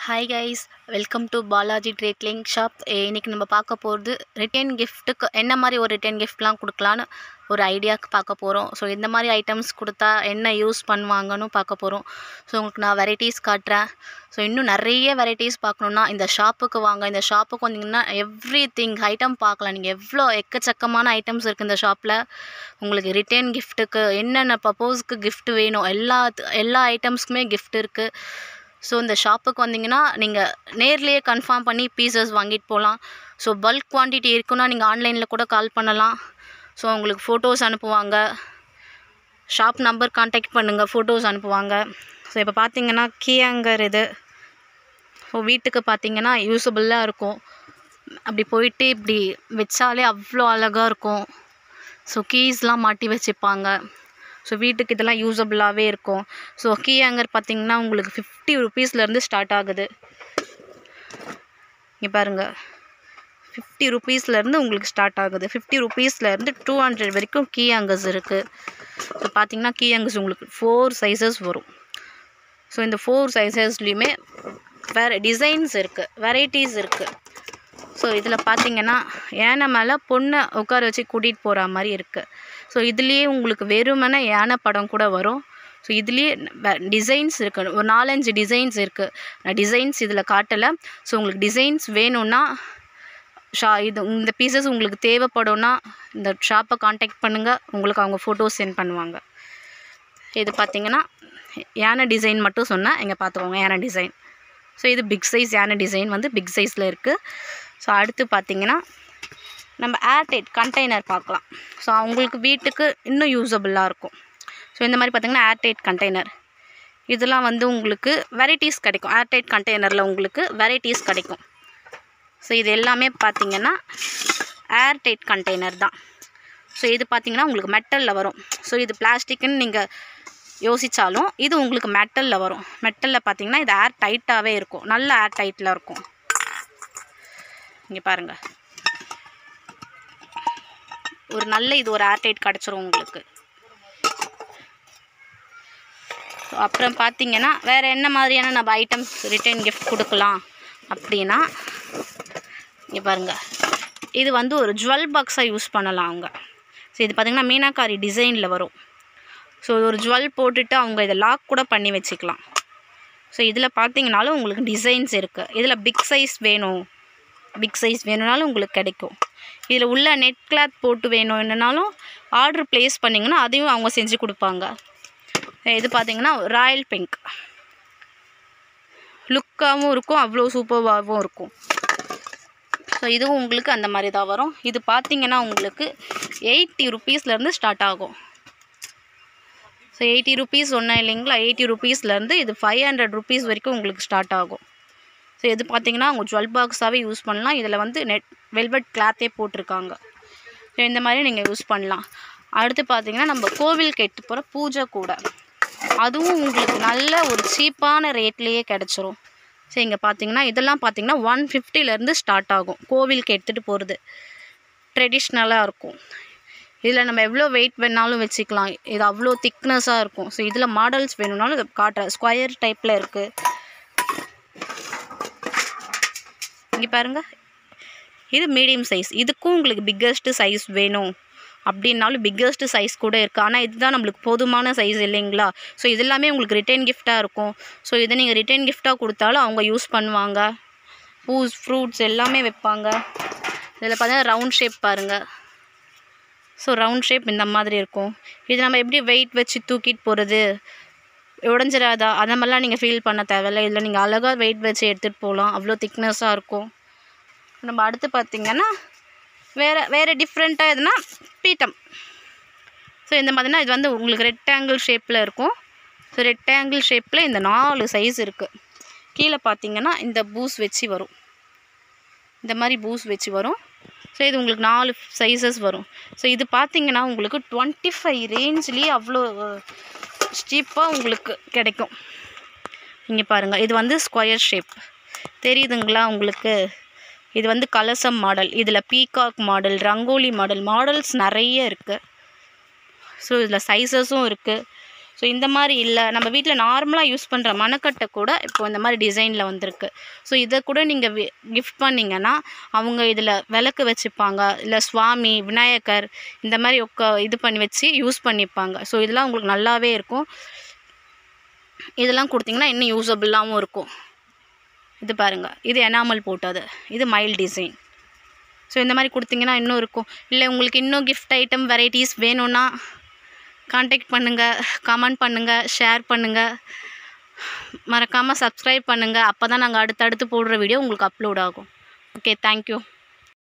hi guys welcome to Balaji trading shop இன்றைக்கி நம்ம பார்க்க போகிறது ரிட்டர்ன் கிஃப்ட்டுக்கு என்ன மாதிரி ஒரு ரிட்டர்ன் கிஃப்ட்லாம் கொடுக்கலான்னு ஒரு ஐடியாவுக்கு பார்க்க போகிறோம் ஸோ இந்த மாதிரி ஐட்டம்ஸ் கொடுத்தா என்ன யூஸ் பண்ணுவாங்கன்னு பார்க்க போகிறோம் ஸோ உங்களுக்கு நான் வெரைட்டிஸ் காட்டுறேன் ஸோ இன்னும் நிறைய வெரைட்டிஸ் பார்க்கணுன்னா இந்த ஷாப்புக்கு வாங்க இந்த ஷாப்புக்கு வந்தீங்கன்னா எவ்ரி திங் ஐட்டம் பார்க்கலாம் நீங்கள் எவ்வளோ எக்கச்சக்கமான ஐட்டம்ஸ் இருக்குது இந்த ஷாப்பில் உங்களுக்கு ரிட்டர்ன் கிஃப்ட்டுக்கு என்னென்ன பர்போஸ்க்கு gift வேணும் எல்லா எல்லா ஐட்டம்ஸ்க்குமே gift இருக்குது ஸோ இந்த ஷாப்புக்கு வந்தீங்கன்னா நீங்கள் நேர்லேயே கன்ஃபார்ம் பண்ணி பீசஸ் வாங்கிட்டு போகலாம் ஸோ பல்க் குவான்டிட்டி இருக்குன்னா நீங்கள் ஆன்லைனில் கூட கால் பண்ணலாம் ஸோ உங்களுக்கு ஃபோட்டோஸ் அனுப்புவாங்க ஷாப் நம்பர் காண்டாக்ட் பண்ணுங்கள் ஃபோட்டோஸ் அனுப்புவாங்க ஸோ இப்போ பார்த்தீங்கன்னா கீயாங்கர் இது ஸோ வீட்டுக்கு பார்த்தீங்கன்னா யூஸபுளாக இருக்கும் அப்படி போயிட்டு இப்படி வச்சாலே அவ்வளோ அழகாக இருக்கும் ஸோ கீஸ்லாம் மாட்டி வச்சுப்பாங்க ஸோ வீட்டுக்கு இதெல்லாம் யூஸபுளாகவே இருக்கும் ஸோ கீ ஹேங்கர் பார்த்தீங்கன்னா உங்களுக்கு ஃபிஃப்டி ருபீஸ்லேருந்து ஸ்டார்ட் ஆகுது இங்கே பாருங்கள் ஃபிஃப்டி ருபீஸ்லேருந்து உங்களுக்கு ஸ்டார்ட் ஆகுது ஃபிஃப்டி ருபீஸ்லேருந்து டூ ஹண்ட்ரட் வரைக்கும் கீ ஹேங்கர்ஸ் இருக்குது ஸோ பார்த்தீங்கன்னா கீ ஹேங்கர்ஸ் உங்களுக்கு ஃபோர் சைஸஸ் வரும் ஸோ இந்த ஃபோர் சைஸஸ்லேயுமே வேறு டிசைன்ஸ் இருக்குது வெரைட்டிஸ் இருக்குது ஸோ இதில் பார்த்தீங்கன்னா யானை மேலே பொண்ணை உட்கார வச்சு கூட்டிகிட்டு போகிற மாதிரி இருக்குது ஸோ இதுலேயே உங்களுக்கு வெறுமனே யானை படம் கூட வரும் ஸோ இதுலேயே டிசைன்ஸ் இருக்குது ஒரு நாலஞ்சு டிசைன்ஸ் இருக்குது நான் டிசைன்ஸ் இதில் காட்டலை ஸோ உங்களுக்கு டிசைன்ஸ் வேணும்னா ஷா இது இந்த பீசஸ் உங்களுக்கு தேவைப்படும்னா இந்த ஷாப்பை காண்டாக்ட் பண்ணுங்கள் உங்களுக்கு அவங்க ஃபோட்டோஸ் சென்ட் பண்ணுவாங்க இது பார்த்தீங்கன்னா யானை டிசைன் மட்டும் சொன்னேன் இங்கே பார்த்துக்கோங்க யானை டிசைன் ஸோ இது பிக் சைஸ் யானை டிசைன் வந்து பிக் சைஸில் இருக்குது ஸோ அடுத்து பார்த்தீங்கன்னா நம்ம ஏர்டைட் கண்டெய்னர் பார்க்கலாம் ஸோ அவங்களுக்கு வீட்டுக்கு இன்னும் யூஸபுளாக இருக்கும் ஸோ இந்த மாதிரி பார்த்தீங்கன்னா ஏர்டைட் கண்டெய்னர் இதெல்லாம் வந்து உங்களுக்கு வெரைட்டிஸ் கிடைக்கும் ஏர்டைட் கண்டெய்னரில் உங்களுக்கு வெரைட்டிஸ் கிடைக்கும் ஸோ இது எல்லாமே பார்த்தீங்கன்னா ஏர்டைட் கண்டெய்னர் தான் ஸோ இது பார்த்தீங்கன்னா உங்களுக்கு மெட்டலில் வரும் ஸோ இது பிளாஸ்டிக்குன்னு நீங்கள் யோசித்தாலும் இது உங்களுக்கு மெட்டலில் வரும் மெட்டலில் பார்த்தீங்கன்னா இது ஏர் டைட்டாகவே இருக்கும் நல்ல ஏர் டைட்டில் இருக்கும் இங்கே பாருங்கள் ஒரு நல்ல இது ஒரு ஏர்டைட் கிடச்சிரும் உங்களுக்கு ஸோ அப்புறம் பார்த்தீங்கன்னா வேறு என்ன மாதிரியான நம்ம ஐட்டம்ஸ் ரிட்டர்ன் கிஃப்ட் கொடுக்கலாம் அப்படின்னா இங்கே பாருங்கள் இது வந்து ஒரு ஜுவல் பாக்ஸாக யூஸ் பண்ணலாம் அவங்க ஸோ இது பார்த்திங்கன்னா மீனாக்காரி டிசைனில் வரும் ஸோ ஒரு ஜுவல் போட்டுட்டு அவங்க இதை லாக் கூட பண்ணி வச்சுக்கலாம் ஸோ இதில் பார்த்தீங்கனாலும் உங்களுக்கு டிசைன்ஸ் இருக்குது இதில் பிக் சைஸ் வேணும் பிக் சைஸ் வேணும்னாலும் உங்களுக்கு கிடைக்கும் இதில் உள்ள நெட் கிளாத் போட்டு வேணும் என்னன்னாலும் ஆர்டர் ப்ளேஸ் பண்ணிங்கன்னா அதையும் அவங்க செஞ்சு கொடுப்பாங்க இது பார்த்தீங்கன்னா ராயல் பிங்க் லுக்காகவும் இருக்கும் அவ்வளோ சூப்பராகவும் இருக்கும் ஸோ இதுவும் உங்களுக்கு அந்த மாதிரி தான் வரும் இது பார்த்தீங்கன்னா உங்களுக்கு எயிட்டி ருப்பீஸ்லேருந்து ஸ்டார்ட் ஆகும் ஸோ எயிட்டி ருப்பீஸ் சொன்னேன் இல்லைங்களா எயிட்டி ருப்பீஸ்லேருந்து இது ஃபைவ் ஹண்ட்ரட் ருப்பீஸ் வரைக்கும் உங்களுக்கு ஸ்டார்ட் ஆகும் ஸோ இது பார்த்தீங்கன்னா அவங்க ஜுவல் பாக்ஸாகவே யூஸ் பண்ணலாம் இதில் வந்து நெட் வெல்வெட் கிளாத்தே போட்டிருக்காங்க ஸோ இந்த மாதிரி நீங்கள் யூஸ் பண்ணலாம் அடுத்து பார்த்தீங்கன்னா நம்ம கோவிலுக்கு எடுத்து போகிற பூஜை கூட அதுவும் உங்களுக்கு நல்ல ஒரு சீப்பான ரேட்லேயே கிடச்சிரும் ஸோ இங்கே பார்த்தீங்கன்னா இதெல்லாம் பார்த்தீங்கன்னா ஒன் ஃபிஃப்டிலேருந்து ஸ்டார்ட் ஆகும் கோவிலுக்கு எடுத்துகிட்டு போகிறது ட்ரெடிஷ்னலாக இருக்கும் இதில் நம்ம எவ்வளோ வெயிட் வேணாலும் வச்சுக்கலாம் இது அவ்வளோ திக்னஸாக இருக்கும் ஸோ இதில் மாடல்ஸ் வேணும்னாலும் இதை காட்டுறேன் ஸ்கொயர் டைப்பில் இருக்குது இங்கே பாருங்கள் இது மீடியம் சைஸ் இதுக்கும் உங்களுக்கு பிக்கஸ்ட்டு சைஸ் வேணும் அப்படின்னாலும் பிக்கஸ்ட்டு சைஸ் கூட இருக்குது ஆனால் இதுதான் நம்மளுக்கு போதுமான சைஸ் இல்லைங்களா ஸோ இது எல்லாமே உங்களுக்கு ரிட்டர்ன் கிஃப்டாக இருக்கும் ஸோ இதை நீங்கள் ரிட்டர்ன் கிஃப்டாக கொடுத்தாலும் அவங்க யூஸ் பண்ணுவாங்க பூஸ் ஃப்ரூட்ஸ் எல்லாமே வைப்பாங்க இதில் பார்த்தீங்கன்னா ரவுண்ட் ஷேப் பாருங்கள் ஸோ ரவுண்ட் ஷேப் இந்த மாதிரி இருக்கும் இது நம்ம எப்படி வெயிட் வச்சு தூக்கிட்டு போகிறது உடஞ்சிடாதா அந்த மாதிரிலாம் நீங்கள் ஃபீல் பண்ண தேவையில்ல இதில் நீங்கள் அழகாக வெயிட் வச்சு எடுத்துகிட்டு போகலாம் அவ்வளோ திக்னஸாக இருக்கும் நம்ம அடுத்து பார்த்திங்கன்னா வேறு வேறு டிஃப்ரெண்ட்டாக எதுனா பீட்டம் ஸோ இந்த மாதிரினா இது வந்து உங்களுக்கு ரெக்டாங்கிள் ஷேப்பில் இருக்கும் ஸோ ரெக்டாங்கிள் ஷேப்பில் இந்த நாலு சைஸ் இருக்குது கீழே பார்த்தீங்கன்னா இந்த பூஸ் வச்சு வரும் இந்த மாதிரி பூஸ் வச்சு வரும் ஸோ இது உங்களுக்கு நாலு சைஸஸ் வரும் ஸோ இது பார்த்தீங்கன்னா உங்களுக்கு டுவெண்ட்டி ஃபைவ் ரேஞ்ச்லேயே அவ்வளோ ஸ்டீப்பாக உங்களுக்கு கிடைக்கும் இங்கே பாருங்கள் இது வந்து ஸ்கொயர் ஷேப் தெரியுதுங்களா உங்களுக்கு இது வந்து கலசம் மாடல் இதில் peacock model rangoli model models நிறைய இருக்குது ஸோ இதில் சைஸஸும் இருக்குது ஸோ இந்த மாதிரி இல்லை நம்ம வீட்டில் நார்மலாக யூஸ் பண்ணுற மணக்கட்டை கூட இப்போ இந்த மாதிரி டிசைனில் வந்திருக்கு ஸோ இதை கூட நீங்கள் கிஃப்ட் பண்ணிங்கன்னா அவங்க இதில் விளக்கு வச்சுப்பாங்க இல்லை சுவாமி விநாயகர் இந்த மாதிரி உக்க இது பண்ணி வச்சு யூஸ் பண்ணிப்பாங்க ஸோ இதெல்லாம் உங்களுக்கு நல்லாவே இருக்கும் இதெல்லாம் கொடுத்தீங்கன்னா இன்னும் யூஸபிளாகவும் இருக்கும் இது பாருங்கள் இது எனாமல் போட்டது இது மைல் டிசைன் ஸோ இந்த மாதிரி கொடுத்தீங்கன்னா இன்னும் இருக்கும் இல்லை உங்களுக்கு இன்னும் கிஃப்ட் ஐட்டம் வெரைட்டிஸ் வேணும்னா காண்டாக்ட் பண்ணுங்கள் கமெண்ட் பண்ணுங்கள் ஷேர் பண்ணுங்கள் மறக்காமல் சப்ஸ்கிரைப் பண்ணுங்கள் அப்போ தான் நாங்கள் அடுத்தடுத்து போடுற வீடியோ உங்களுக்கு அப்லோட் ஆகும் ஓகே தேங்க்யூ